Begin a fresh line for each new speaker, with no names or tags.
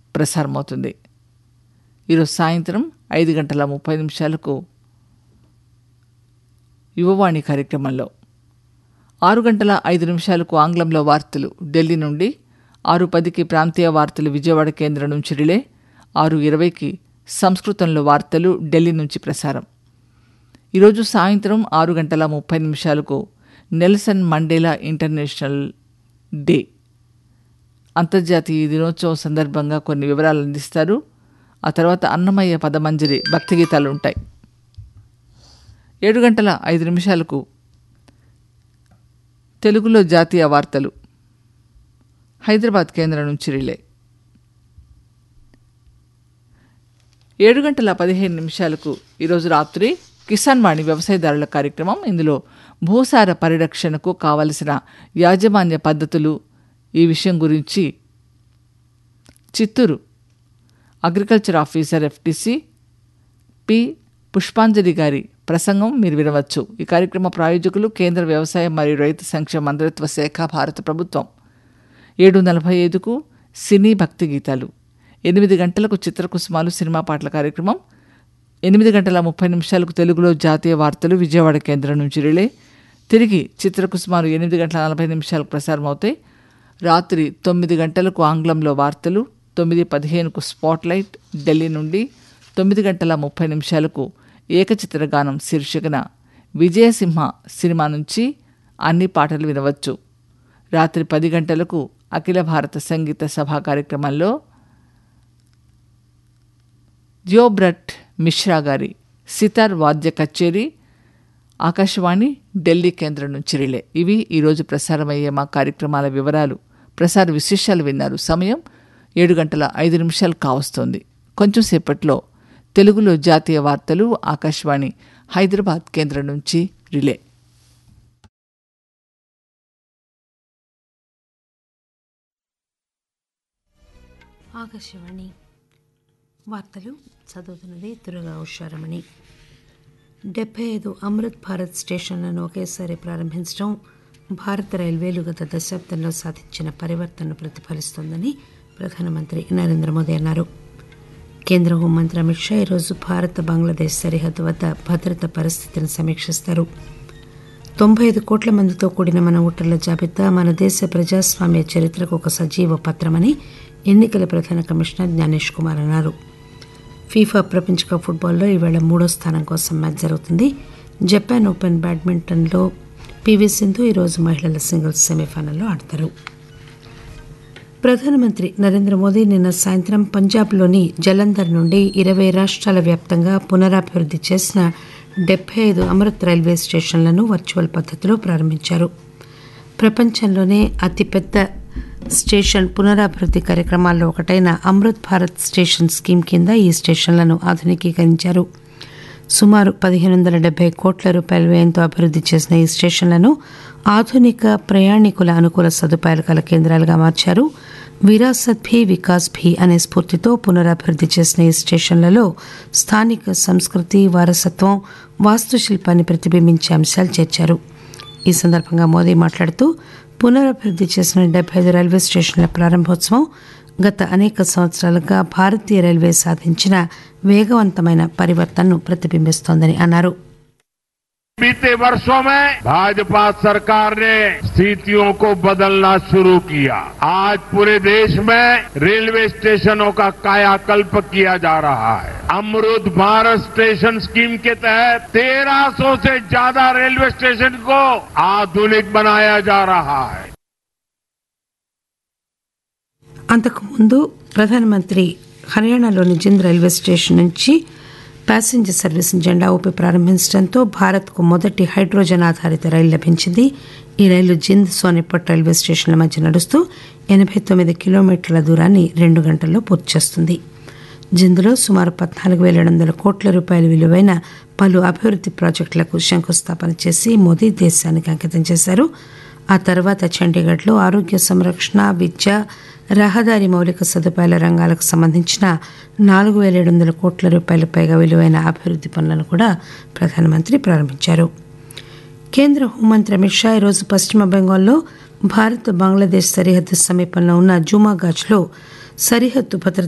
ప్రసారమవుతుంది ఈరోజు సాయంత్రం ఐదు గంటల ముప్పై నిమిషాలకు యువవాణి కార్యక్రమంలో ఆరు గంటల ఐదు నిమిషాలకు ఆంగ్లంలో వార్తలు ఢిల్లీ నుండి ఆరు పదికి ప్రాంతీయ వార్తలు విజయవాడ కేంద్రం నుంచి రిలే ఆరు ఇరవైకి సంస్కృతంలో వార్తలు ఢిల్లీ నుంచి ప్రసారం ఈరోజు సాయంత్రం ఆరు గంటల ముప్పై నిమిషాలకు నెల్సన్ మండేలా ఇంటర్నేషనల్ డే అంతర్జాతీయ దినోత్సవం సందర్భంగా కొన్ని వివరాలు అందిస్తారు ఆ తర్వాత అన్నమయ్య పదమంజరి భక్తి గీతాలు ఉంటాయి ఏడు గంటల ఐదు నిమిషాలకు తెలుగులో జాతీయ వార్తలు హైదరాబాద్ కేంద్రం నుంచి రిలే ఏడు గంటల పదిహేను నిమిషాలకు ఈరోజు రాత్రి కిసాన్ వాణి వ్యవసాయదారుల కార్యక్రమం ఇందులో భూసార పరిరక్షణకు కావలసిన యాజమాన్య పద్ధతులు ఈ విషయం గురించి Chittoor agriculture officer FTC P Pushpanjali garu ప్రసంగం మీరు వినవచ్చు ఈ కార్యక్రమ ప్రాయోజకులు కేంద్ర వ్యవసాయ మరియు రైతు సంక్షేమ మంత్రిత్వ శాఖ భారత ప్రభుత్వం ఏడు నలభై ఐదుకు సినీ భక్తి గీతాలు ఎనిమిది గంటలకు చిత్రకుసుమాలు సినిమా పాటల కార్యక్రమం ఎనిమిది గంటల ముప్పై నిమిషాలకు తెలుగులో జాతీయ వార్తలు విజయవాడ కేంద్రం నుంచి రిలే తిరిగి చిత్రకుసుమాలు ఎనిమిది గంటల నలభై నిమిషాలకు ప్రసారం అవుతాయి రాత్రి తొమ్మిది గంటలకు ఆంగ్లంలో వార్తలు తొమ్మిది పదిహేనుకు స్పాట్లైట్ ఢిల్లీ నుండి తొమ్మిది గంటల ముప్పై నిమిషాలకు ఏకచిత్ర గానం శీర్షికన విజయసింహ సినిమా నుంచి అన్ని పాటలు వినవచ్చు రాత్రి పది గంటలకు అఖిల భారత సంగీత సభా కార్యక్రమంలో జియోబ్రట్ మిశ్రా గారి సితార్ వాద్య కచేరీ ఆకాశవాణి ఢిల్లీ కేంద్రం నుంచి రిలే ఇవి ఈరోజు ప్రసారమయ్యే మా కార్యక్రమాల వివరాలు ప్రసార విశేషాలు విన్నారు సమయం ఏడు గంటల ఐదు నిమిషాలు కావస్తోంది కొంచెం సేపట్లో తెలుగులో జాతీయ వార్తలు ఆకాశవాణి హైదరాబాద్ కేంద్రం నుంచి రిలే
ఆకాశవాణి వార్తలు చదువుతున్నది తురగా ఉషారమణి డెబ్బై ఐదు అమృత్ భారత్ స్టేషన్లను ఒకేసారి ప్రారంభించడం భారత రైల్వేలు గత దశాబ్దంలో సాధించిన పరివర్తనను ప్రతిఫలిస్తోందని ప్రధానమంత్రి నరేంద్ర మోదీ అన్నారు కేంద్ర హోంమంత్రి అమిత్ షా ఈరోజు భారత బంగ్లాదేశ్ సరిహద్దు వద్ద భద్రత పరిస్థితిని సమీక్షిస్తారు తొంభై ఐదు కోట్ల మందితో కూడిన మన ఓటర్ల జాబితా మన దేశ ప్రజాస్వామ్య చరిత్రకు ఒక సజీవ పత్రమని ఎన్నికల ప్రధాన కమిషనర్ జ్ఞానేష్ కుమార్ అన్నారు ఫీఫా ప్రపంచ కప్ ఫుట్బాల్లో ఈవేళ మూడో స్థానం కోసం మ్యాచ్ జరుగుతుంది జపాన్ ఓపెన్ బ్యాడ్మింటన్లో పివి సింధు ఈరోజు మహిళల సింగిల్స్ సెమీఫైనల్లో ఆడతారు ప్రధానమంత్రి నరేంద్ర మోదీ నిన్న సాయంత్రం పంజాబ్లోని జలంధర్ నుండి ఇరవై రాష్ట్రాల వ్యాప్తంగా పునరాభివృద్ధి చేసిన డెబ్బై ఐదు అమృత్ రైల్వే స్టేషన్లను వర్చువల్ పద్ధతిలో ప్రారంభించారు ప్రపంచంలోనే అతిపెద్ద స్టేషన్ పునరాభివృద్ధి కార్యక్రమాల్లో ఒకటైన అమృత్ భారత్ స్టేషన్ స్కీమ్ కింద ఈ స్టేషన్లను ఆధునికీకరించారు సుమారు పదిహేను వందల డెబ్బై కోట్ల రూపాయల వ్యయంతో అభివృద్ధి చేసిన ఈ స్టేషన్లను ఆధునిక ప్రయాణికుల అనుకూల సదుపాయాలు కల కేంద్రాలుగా మార్చారు విరాసత్ భీ వికాస్ భీ అనే స్ఫూర్తితో పునరాభివృద్ధి చేసిన ఈ స్టేషన్లలో స్థానిక సంస్కృతి వారసత్వం వాస్తుశిల్పాన్ని ప్రతిబింబించే అంశాలు చేర్చారు ఈ సందర్భంగా మోదీ మాట్లాడుతూ పునరభివృద్ధి చేసిన డెబ్బై ఐదు రైల్వే స్టేషన్ల ప్రారంభోత్సవం గత అనేక సంవత్సరాలుగా భారతీయ రైల్వే సాధించిన వేగవంతమైన పరివర్తనను ప్రతిబింబిస్తోందని అన్నారు
बीते वर्षों में भाजपा सरकार ने स्थितियों को बदलना शुरू किया आज पूरे देश में रेलवे स्टेशनों का कायाकल्प किया जा रहा है अमृत भारत स्टेशन स्कीम के तहत 1300 से ज्यादा रेलवे स्टेशन को आधुनिक बनाया जा रहा है
అంతకుముందు ప్రధానమంత్రి హర్యానాలోని జింద్ రైల్వే స్టేషన్ నుంచి ప్యాసింజర్ సర్వీస్ జెండా ఊపి ప్రారంభించడంతో భారత్కు మొదటి హైడ్రోజన్ ఆధారిత రైలు లభించింది ఈ రైలు జింద్ సోనిపట్ రైల్వే స్టేషన్ల మధ్య నడుస్తూ ఎనభై తొమ్మిది కిలోమీటర్ల దూరాన్ని రెండు గంటల్లో పూర్తి చేస్తుంది జింద్లో సుమారు పద్నాలుగు వేల ఏడు వందల కోట్ల రూపాయల విలువైన పలు అభివృద్ధి ప్రాజెక్టులకు శంకుస్థాపన చేసి మోదీ దేశానికి అంకితం చేశారు ఆ తర్వాత చండీగఢ్లో ఆరోగ్య సంరక్షణ విద్య రహదారి మౌలిక సదుపాయాల రంగాలకు సంబంధించిన నాలుగు వేల ఏడు వందల కోట్ల రూపాయల పైగా విలువైన అభివృద్ధి పనులను కూడా ప్రధానమంత్రి ప్రారంభించారు కేంద్ర హోంమంత్రి అమిత్ షా ఈరోజు పశ్చిమ బెంగాల్లో భారత్ బంగ్లాదేశ్ సరిహద్దు సమీపంలో ఉన్న జుమాగాజ్లో సరిహద్దు భద్రత